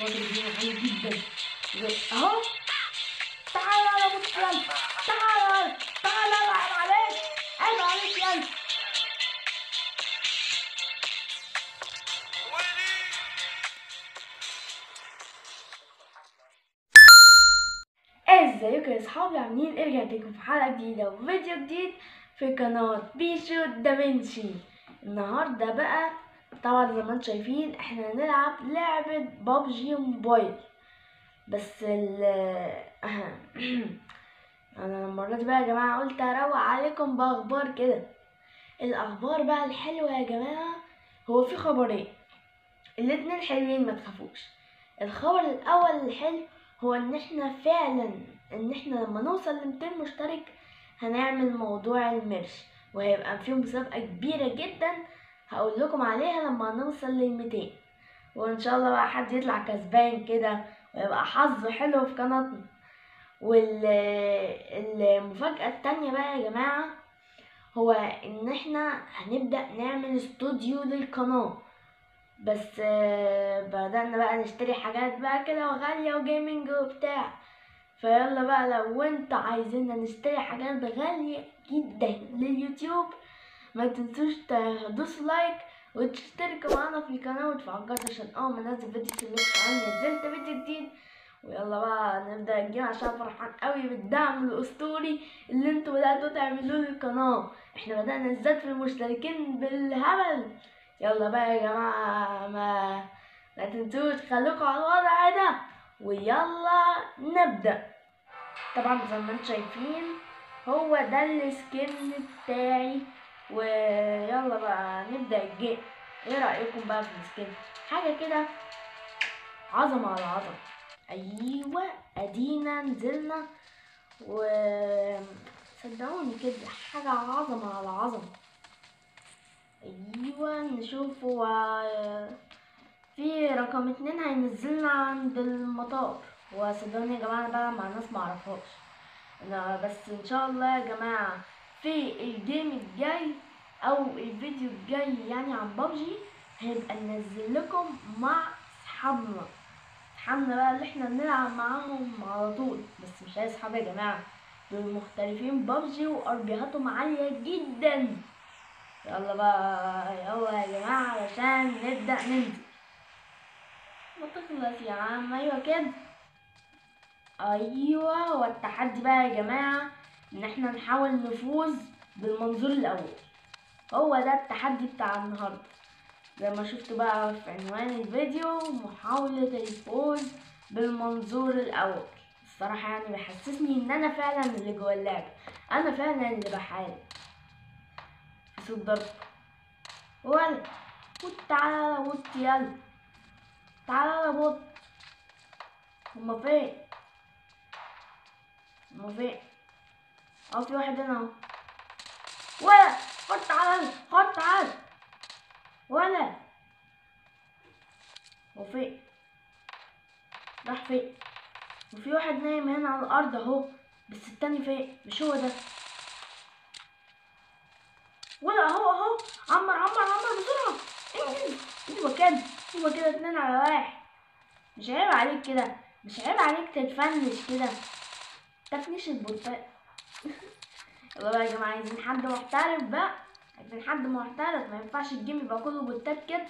واضح هنا عالي جدا زي- اهو تعالى يا ابو كلب تعالى تعالى عيب عليك عيب عليك يلا ازيكم يا اصحابي عاملين إيه؟ رجعت لكم في حلقه جديده وفيديو جديد في قناه بيشو دافنشي النهارده بقى طبعا زي ما انتم شايفين احنا هنلعب لعبه بابجي موبايل بس ال انا المره دي بقى يا جماعه قلت اروق عليكم باخبار كده الاخبار بقى الحلوه يا جماعه هو في خبرين الاتنين حلوين ما تخافوش الخبر الاول الحلو هو ان احنا فعلا ان احنا لما نوصل ل 200 مشترك هنعمل موضوع الميرش وهيبقى في مسابقة كبيرة جدا هقول لكم عليها لما نوصل لل 200 وان شاء الله بقى حد يطلع كسبان كده ويبقى حظه حلو في قناتنا والمفاجأة التانية بقى يا جماعة هو ان احنا هنبدأ نعمل استوديو للقناة بس آه، بدأنا بقى نشتري حاجات بقى كده وغالية وجيمنج وبتاع فيلا بقى لو انتوا عايزيننا نشتري حاجات غالية جدا لليوتيوب ما تنسوش تدوسوا لايك وتشتركوا معانا في القناة وتفعلوا الجرس عشان اول ما انزل فيديو تشوفوا عني نزلت فيديو جديد ويلا بقى نبدأ الجيم عشان فرحان قوي بالدعم الأسطوري اللي انتوا بدأتوا تعملوه للقناة احنا بدأنا نزداد في المشتركين بالهبل يلا بقى يا جماعة ما ما تنسوش خليكم على الوضع ده ويلا نبدأ طبعا زي ما انتم شايفين هو ده السكن بتاعي ويلا بقى نبدأ الجيم ايه رأيكم بقى في السكن حاجة كده عظمة على عظمة ايوه ادينا نزلنا و صدقوني كده حاجة عظمة على عظمة ايوه نشوف هو في رقم اتنين هينزلنا عند المطار وصدقوني يا جماعه انا بلعب مع ناس معرفهاش انا بس ان شاء الله يا جماعه في الجيم الجاي او الفيديو الجاي يعني عن بابجي هيبقى ننزل لكم مع اصحابنا اصحابنا بقى اللي احنا بنلعب معاهم على طول بس مش اي اصحاب يا جماعه دول محترفين بابجي واربيهاتهم عاليه جدا يلا بقى يلا يا جماعة علشان نبدأ ننزل ما تخلص يا عم أيوة كده أيوة والتحدي بقى يا جماعة إن احنا نحاول نفوز بالمنظور الأول هو ده التحدي بتاع النهاردة زي ما شفتوا بقى في عنوان الفيديو محاولة الفوز بالمنظور الأول الصراحة يعني بيحسسني إن أنا فعلا اللي جوه اللعبة أنا فعلا اللي بحارب في صوت ضرب ولا وت تعالى وت يلا تعالى يا بط هما فين هما فين اه في واحد هنا اهو ولا خد تعالى خد تعالى ولا هو فين راح فين وفي واحد نايم هنا على الارض اهو بس التاني فين مش هو ده ولا اهو اهو عمر عمر عمر بسرعة انزل ايوه كده ايوه كده اتنين على واحد مش عيب عليك كده مش عيب عليك تتفنش كده تفنيش البطاق يلا بقى يا جماعة عايزين حد محترف بقى عايزين حد محترف ما ينفعش الجيم يبقى كله بوتات كده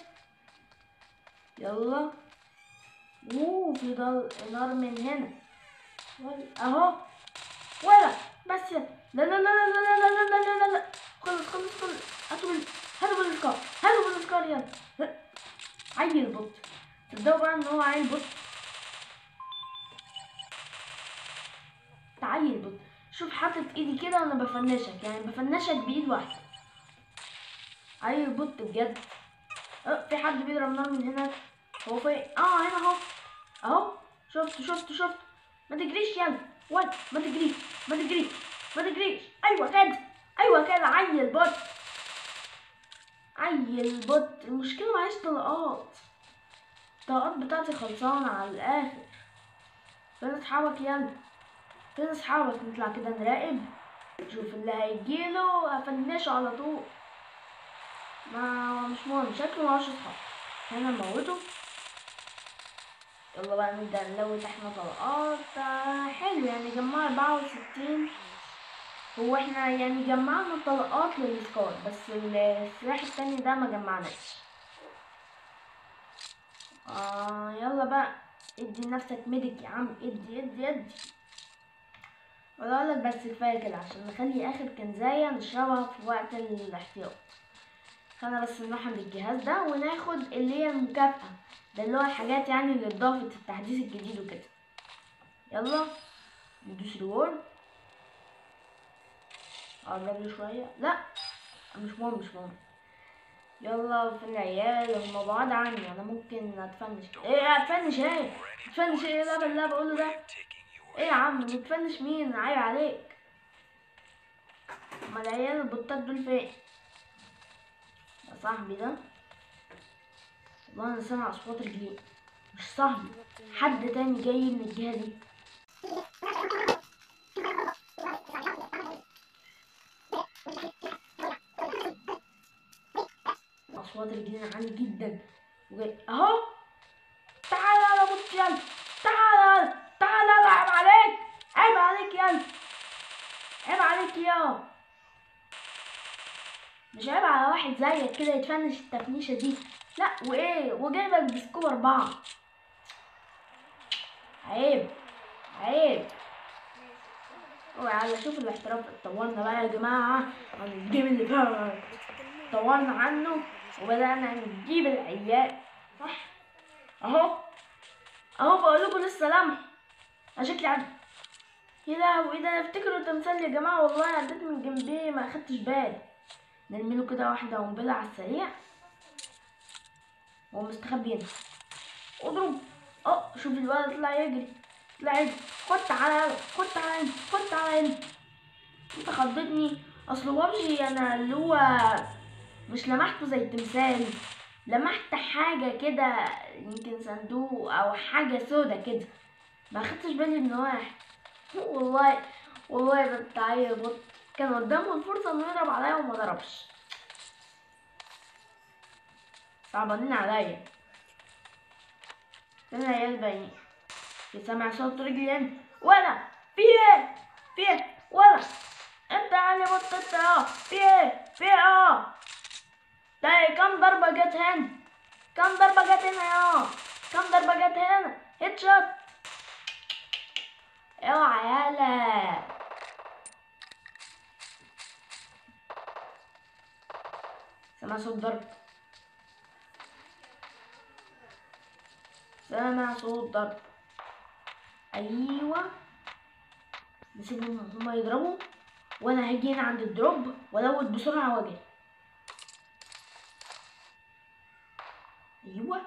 يلا اوه في ضل نار من هنا ولا- اهو ولا بس لا لا لا لا لا لا لا لا لا لا لا خلص خلص خلص هاتوا بال هاتوا بالسكار هاتوا بالسكار يلا عيل بط تصدقوا بقى ان هو عيل بط تعيل بط شوف حاطط ايدي كده وانا بفنشك يعني بفنشك بايد واحده عيل بط بجد اه في حد بيضرب نار من هنا هو فين اه هنا اهو اهو شفت شفت شفت ما تجريش يلا ود ما تجريش ما تجريش ما تجريش ايوه كده ايوه كده عيل بط عيل بط المشكله معيش طلقات الطلقات بتاعتي خلصانه على الاخر فين اصحابك يلا فين اصحابك نطلع كده نراقب نشوف اللي هيجيله هفنشه على طول ما مش مهم شكله معهوش اصحاب هنا نموته يلا بقى نبدأ نلوت احنا طلقات آه، حلو يعني جمعنا أربعة وستين هو احنا يعني جمعنا طلقات للسكار بس السلاح التاني ده ما جمعناش آه يلا بقى ادي لنفسك ميديك يا عم ادي ادي ادي ولا لك بس كفايه كده عشان نخلي اخر كنزايه نشربها في وقت الاحتياط خلينا بس نروح عند الجهاز ده وناخد اللي هي المكافأة ده اللي هو الحاجات يعني اللي اتضافت في التحديث الجديد وكده يلا ندوس ريورد قرب لي شوية لا مش مهم مش مهم يلا في العيال هما بعاد عني انا ممكن اتفنش ايه اتفنش ايه اتفنش ايه الهبل اللي أنا بقوله ده ايه يا عم بتفنش مين عيب عليك اما العيال البطات دول فين يا صاحبي ده والله انا سامع اصوات رجلين مش صاحبي حد تاني جاي من الجهه دي اصوات رجلين عالي جدا وجاي اهو تعالى يا بص يلا تعالى تعالى يلا عيب عليك عيب عليك يلا عيب عليك يا مش عيب على واحد زيك كده يتفنش التفنيشة دي لا وايه وجايبك بسكوب اربعة عيب عيب اوعى على شوف الاحتراف اتطورنا بقى يا جماعة عن الجيم اللي فات طورنا عنه وبدأنا نجيب العيال صح اهو اهو بقول لكم لسه لمح انا شكلي عد يا لهوي ده انا افتكره تمثال يا جماعه والله عديت من جنبيه ما اخدتش بالي نرمي له كده واحده قنبله على السريع هو مستخبي هنا اضرب اه شوف الولد طلع يجري طلع يجري خد تعالى يلا خد تعالى هنا خد تعالى هنا انت خضتني اصل بابجي انا اللي هو مش لمحته زي التمثال لمحت حاجة كده يمكن صندوق أو حاجة سودا كده ما خدتش بالي من واحد والله والله ده بتاع بط كان قدامه الفرصة انه يضرب عليا وما ضربش صعبانين عليا فين العيال باين سامع صوت رجلي هنا ولا في ايه في ايه ولا انت يعني بط انت اه في ايه في ايه اه ده كم ضربة جت هنا كم ضربة جت هنا يا كم ضربة جت هنا هيد شوت اوعى يالا سمع صوت ضرب سمع صوت ضرب ايوه نسيبهم هما يضربوا وانا هاجي هنا عند الدروب والوت بسرعه واجري ايوه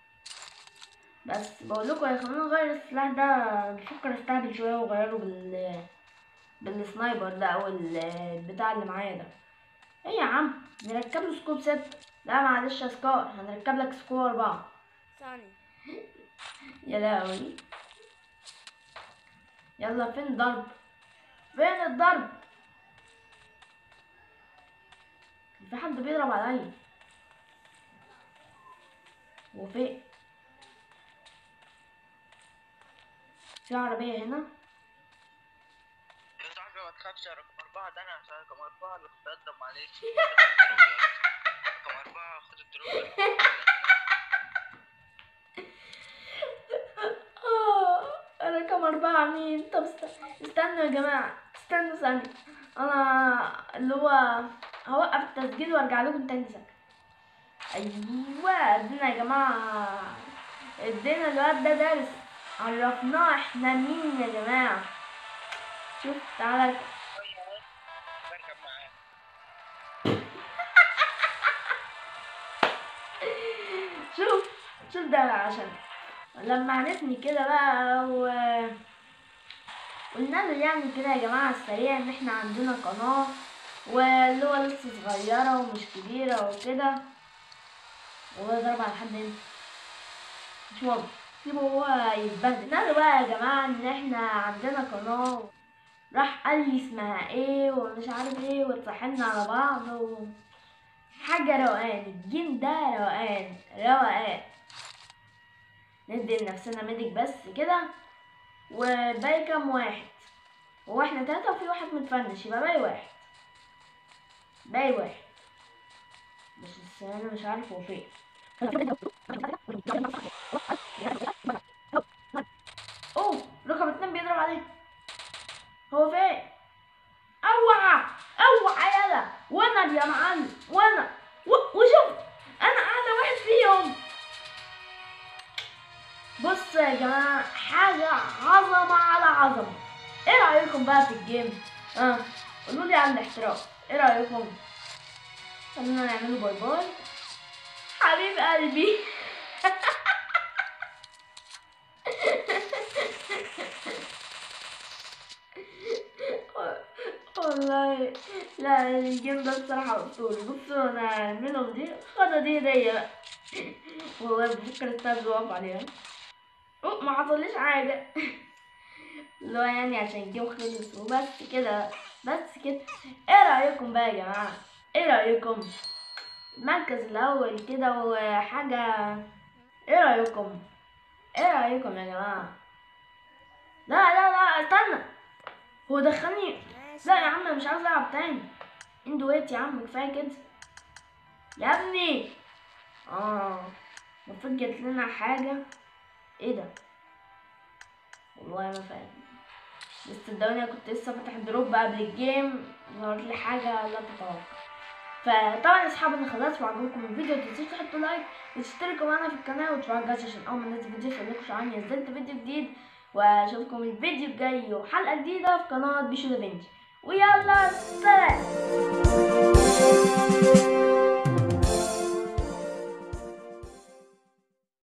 بس بقول لكم يا خلينا نغير السلاح ده بفكر استهبل شويه واغيره بال بالسنايبر ده او البتاع اللي معايا ده ايه يا عم نركب له سكوب ست لا معلش يا سكار هنركب لك سكوب اربعة ثاني يا لهوي يلا فين الضرب فين الضرب في حد بيضرب عليا وفي في عربية هنا يا صاحبي ما تخافش يا رقم أربعة ده أنا عشان رقم أربعة اللي كنت أقدم معلش رقم أربعة خد الدروب آه، انا كم اربعة مين طب است- استنوا يا جماعة استنوا ثانية انا اللي هو هوقف التسجيل وارجع لكم تاني ثانية ايوه ادينا يا جماعة ادينا الواد ده درس عرفناه احنا مين يا جماعة شوف تعالى بركب معاه شوف شوف ده بقى عشان لما عرفني كده بقى و قلنا له يعني كده يا جماعة السريع ان احنا عندنا قناة واللي هو لسه صغيرة ومش كبيرة وكده وهو ضرب على حد هنا مش مهم سيبه هو يتبهدل قلنا له بقى يا جماعة ان احنا عندنا قناة راح قال لي اسمها ايه ومش عارف ايه واتصاحبنا على بعض و... حاجة روقان الجيم ده روقان روقان ندي لنفسنا ميديك بس كده وباقي كام واحد هو احنا تلاتة وفي واحد متفنش يبقى باقي واحد باقي واحد بس انا مش عارف هو فين اوه رقم اتنين بيضرب عليه هو فين اوعى اوعى يلا وانا يا معلم وانا و- وشوف انا اعلى واحد فيهم بص يا جماعه حاجه عظمه على عظمه ايه رايكم بقى في الجيم اه قولوا لي على الاحتراف ايه رايكم خلينا نعمله باي باي حبيب قلبي والله لا الجيم ده الصراحة أسطوري بصوا أنا هعملهم دي خدها دي هدية بقى والله بفكر استاذ واقف عليها أوه ما حصليش حاجة اللي هو يعني عشان الجيم خلص وبس كده بس كده ايه رأيكم بقى يا جماعة ايه رأيكم المركز الأول كده وحاجة ايه رأيكم ايه رأيكم يا جماعة لا لا لا استنى هو دخلني لا يا عم أنا مش عاوز العب تاني اندويت يا عم كفايه كده يا ابني اه المفروض جات لنا حاجه ايه ده والله ما فاهم بس صدقوني أنا كنت لسه فاتح دروب قبل الجيم ظهرت لي حاجه لا تتوقع فطبعا يا اصحابي انا خلاص وعجبكم الفيديو متنسوش تحطوا لايك وتشتركوا معانا في القناه وتفعلوا الجرس عشان اول ما ننزل فيديو يوصلكوا عني نزلت فيديو جديد واشوفكم الفيديو الجاي وحلقه جديده في قناه بيشو دافنشي ويلا سلام